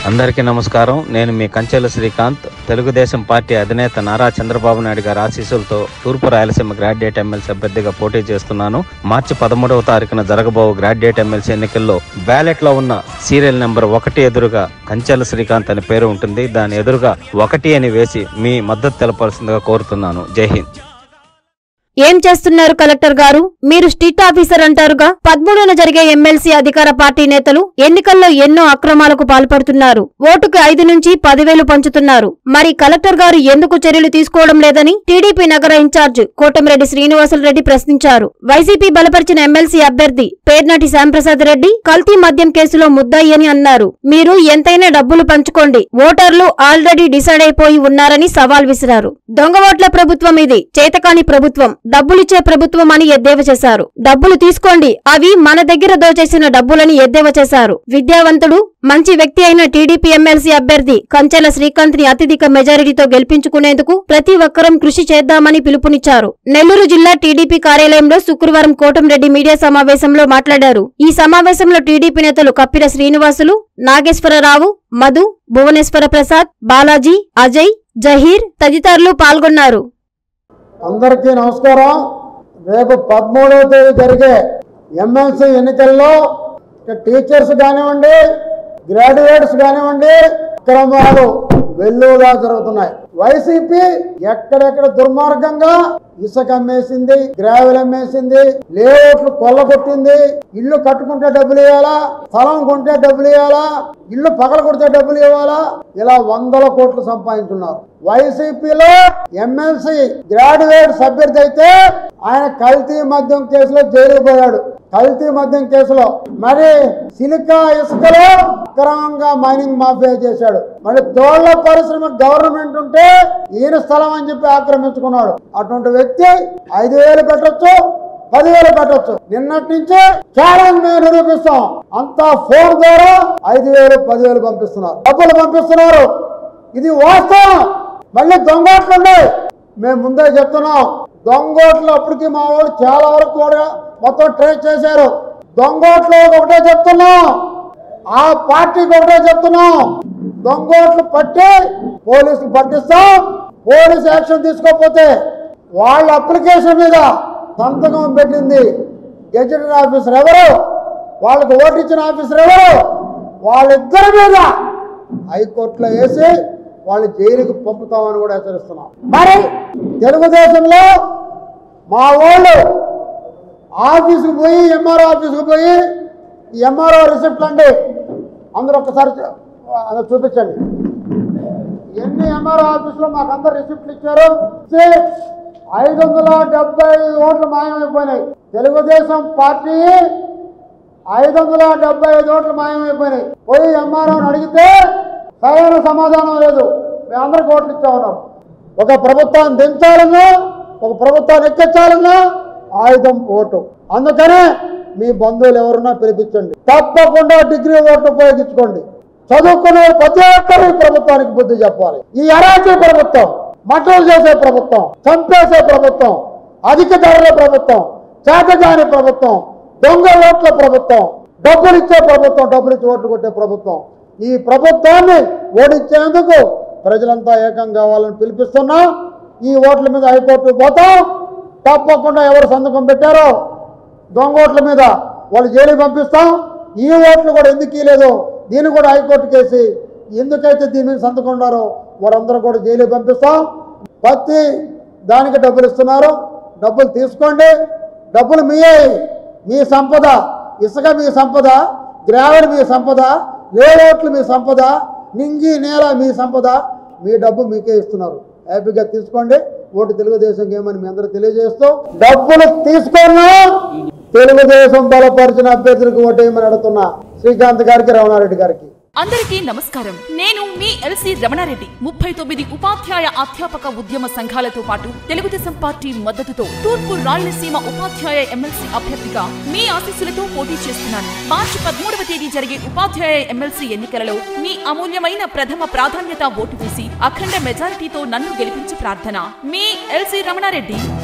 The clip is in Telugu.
అందరికీ నమస్కారం నేను మీ కంచెల శ్రీకాంత్ తెలుగుదేశం పార్టీ అధినేత నారా చంద్రబాబు నాయుడు గారి ఆశీస్సులతో తూర్పు రాయలసీమ గ్రాడ్యుయేట్ ఎమ్మెల్సీ అభ్యర్థిగా పోటీ చేస్తున్నాను మార్చి పదమూడవ తారీఖున జరగబో గ్రాడ్యుయేట్ ఎమ్మెల్సీ ఎన్నికల్లో బ్యాలెట్ లో ఉన్న సీరియల్ నెంబర్ ఒకటి ఎదురుగా కంచెల శ్రీకాంత్ అనే పేరు ఉంటుంది దాని ఎదురుగా ఒకటి అని వేసి మీ మద్దతు తెలపాల్సిందిగా కోరుతున్నాను జై హింద్ ఏం చేస్తున్నారు కలెక్టర్ గారు మీరు స్ట్రీట్ ఆఫీసర్ అంటారుగా పదమూడున జరిగే ఎమ్మెల్సీ అధికార పార్టీ నేతలు ఎన్నికల్లో ఎన్నో అక్రమాలకు పాల్పడుతున్నారు ఓటుకు ఐదు నుంచి పదివేలు పంచుతున్నారు మరి కలెక్టర్ గారు ఎందుకు చర్యలు తీసుకోవడం లేదని టీడీపీ నగర ఇన్ఛార్జ్ కోటమిరెడ్డి శ్రీనివాసులరెడ్డి ప్రశ్నించారు వైసీపీ బలపరిచిన ఎమ్మెల్సీ అభ్యర్థి పేర్నాటి శ్యాంప్రసాద్ రెడ్డి కల్తీ మద్యం కేసులో ముద్దాయి అని అన్నారు మీరు ఎంతైనా డబ్బులు పంచుకోండి ఓటర్లు ఆల్రెడీ డిసైడ్ అయిపోయి ఉన్నారని సవాల్ విసిరారు దొంగ ఓట్ల ప్రభుత్వం ఇది చేతకాని ప్రభుత్వం డబ్బులిచ్చే ప్రభుత్వం అని ఎద్దేవా చేశారు డబ్బులు తీసుకోండి అవి మన దగ్గర దోచేసిన డబ్బులని ఎద్దేవా చేశారు విద్యావంతుడు మంచి వ్యక్తి అయిన టీడీపీ ఎమ్మెల్సీ అభ్యర్థి కంచెల శ్రీకాంత్ ని అత్యధిక మెజారిటీతో గెలిపించుకునేందుకు ప్రతి ఒక్కరం కృషి చేద్దామని పిలుపునిచ్చారు నెల్లూరు జిల్లా టీడీపీ కార్యాలయంలో శుక్రవారం కోటంరెడ్డి మీడియా సమావేశంలో మాట్లాడారు ఈ సమావేశంలో టీడీపీ నేతలు కప్పిల శ్రీనివాసులు నాగేశ్వరరావు మధు భువనేశ్వర ప్రసాద్ బాలాజీ అజయ్ జహీర్ తదితరులు పాల్గొన్నారు అందరికీ నమస్కారం రేపు పదమూడవ తేదీ జరిగే ఎమ్మెల్సీ ఎన్నికల్లో ఇక టీచర్స్ కానివ్వండి గ్రాడ్యుయేట్స్ కానివ్వంండి అక్రమాలు వెల్లుగా జరుగుతున్నాయి వైసీపీ ఎక్కడెక్కడ దుర్మార్గంగా ఇసుక అమ్మేసింది గ్రావెల్ అమ్మేసింది లేఅవుట్లు కొల్లగొట్టింది ఇల్లు కట్టుకుంటే డబ్బులు ఇవ్వాలా స్థలం కొంటే డబ్బులు ఇవ్వాలా ఇల్లు పగల కొడితే డబ్బులు ఇవ్వాలా ఇలా వందల కోట్లు సంపాదించున్నారు వైసీపీలో ఎమ్మెల్సీ గ్రాడ్యుయేట్ అభ్యర్థి అయితే ఆయన కల్తీ మద్యం కేసులో జైలుకు పోయాడు కల్తీ మద్యం కేసులో మరి సిలికా ఇసుకలో అక్రమంగా మైనింగ్ మాఫియా చేశాడు మరి తోళ్ల పరిశ్రమ గవర్నమెంట్ ఉంటే ఈయన స్థలం అని చెప్పి ఆక్రమించుకున్నాడు అటువంటి వ్యక్తి ఐదు వేలు పెట్టొచ్చు పదివేలు పెట్టొచ్చు నిన్నటి నుంచి ఛాలెంజ్ మేము నిరూపిస్తాం అంతా ఫోన్ ద్వారా ఐదు వేలు పదివేలు పంపిస్తున్నారు డబ్బులు పంపిస్తున్నారు ఇది వాస్తవం మళ్ళీ దొంగోట్లు ఉన్నాయి మేము ముందే చెప్తున్నాం దొంగోట్లు అప్పటికి మా వాళ్ళు చాలా వరకు కూడా మొత్తం ట్రేస్ చేశారు దొంగోట్లు ఒకటే చెప్తున్నాం ఆ పార్టీకి ఒకటే చెప్తున్నాం దొంగోట్లు పట్టి పోలీసులు పట్టిస్తాం పోలీసు యాక్షన్ తీసుకోకపోతే వాళ్ళ అప్లికేషన్ మీద సంతకం పెట్టింది గెజెటెడ్ ఆఫీసర్ ఎవరు వాళ్ళకు ఓటు ఇచ్చిన ఆఫీసర్ ఎవరు వాళ్ళిద్దరి మీద హైకోర్టులో వేసి వాళ్ళు జైలుకి పంపుతామని కూడా హెచ్చరిస్తున్నాం మరి తెలుగుదేశంలో మా వాళ్ళు ఆఫీసుకు పోయి ఎంఆర్ఓ ఆఫీసుకు పోయి ఈ ఎంఆర్ఓ రిసిప్ట్లు అండి అందరూ ఒక్కసారి చూ- అది చూపించండి ఎన్ని ఎంఆర్ఓ ఆఫీసులో మాకు అందరు రిసిప్ట్లు ఇచ్చారు ఇచ్చి ఐదు వందల డెబ్బై ఐదు ఓట్లు మాయమైపోయినాయి తెలుగుదేశం పార్టీ ఐదు వందల డెబ్బై ఐదు ఓట్లు మాయమైపోయినాయి పోయి ఎంఆర్ఓని అడిగితే సరైన సమాధానం లేదు మేమందరికి ఓట్లు ఇచ్చా ఉన్నాం ఒక ప్రభుత్వాన్ని దించాలన్నా ఒక ప్రభుత్వాన్ని ఎక్కించాలన్నా ఆయుధం ఓటు అందుకనే మీ బంధువులు ఎవరున్నా పిలిపించండి తప్పకుండా డిగ్రీ ఓట్లు ఉపయోగించుకోండి చదువుకునే ప్రతి ఒక్కరు ఈ ప్రభుత్వానికి బుద్ధి చెప్పాలి ఈ అరాచీ ప్రభుత్వం మటలు చేసే ప్రభుత్వం చంపేసే ప్రభుత్వం అధిక ధరల ప్రభుత్వం చేతగాని ప్రభుత్వం దొంగ ఓట్ల ప్రభుత్వం డబ్బులు ఇచ్చే ప్రభుత్వం డబ్బులు ఇచ్చి ఓట్లు కొట్టే ప్రభుత్వం ఈ ప్రభుత్వాన్ని ఓడించేందుకు ప్రజలంతా ఏకం కావాలని పిలిపిస్తున్నా ఈ ఓట్ల మీద హైకోర్టు పోతాం తప్పకుండా ఎవరు సంతకం పెట్టారో దొంగ ఓట్ల మీద వాళ్ళు జైలు పంపిస్తాం ఈ ఓట్లు కూడా ఎందుకు ఇవ్వలేదు దీన్ని కూడా హైకోర్టు కేసి ఎందుకైతే దీని మీద సంతకం ఉన్నారో వారందరూ కూడా జైలు పంపిస్తాం ప్రతి దానికి డబ్బులు ఇస్తున్నారు డబ్బులు తీసుకోండి డబ్బులు మీయే మీ సంపద ఇసుక మీ సంపద గ్రావెల్ మీ సంపద లేఅవుట్లు మీ సంపద నింగి నేల మీ సంపద మీ డబ్బు మీకే ఇస్తున్నారు హ్యాపీగా తీసుకోండి ఓటు తెలుగుదేశం ఏమని మీ అందరూ తెలియజేస్తూ డబ్బులు తీసుకున్నా తెలుగుదేశం బలపరిచిన అభ్యర్థులకు ఓటేయమని అడుగుతున్నా శ్రీకాంత్ గారికి రమణారెడ్డి గారికి అందరికీ నమస్కారం నేను మీ ఎల్సి రమణారెడ్డి ముప్పై తొమ్మిది ఉపాధ్యాయ అధ్యాపక ఉద్యమ సంఘాలతో పాటు తెలుగుదేశం పార్టీ మద్దతుతో తూర్పు రాయలసీమ ఉపాధ్యాయ ఎమ్మెల్సీ అభ్యర్థిగా మీ ఆశీస్సులతో పోటీ చేస్తున్నాను మార్చి పదమూడవ తేదీ జరిగే ఉపాధ్యాయ ఎమ్మెల్సీ ఎన్నికలలో మీ అమూల్యమైన ప్రథమ ప్రాధాన్యత ఓటు వేసి అఖండ మెజారిటీతో నన్ను గెలిపించి ప్రార్థన మీ ఎల్సి రమణారెడ్డి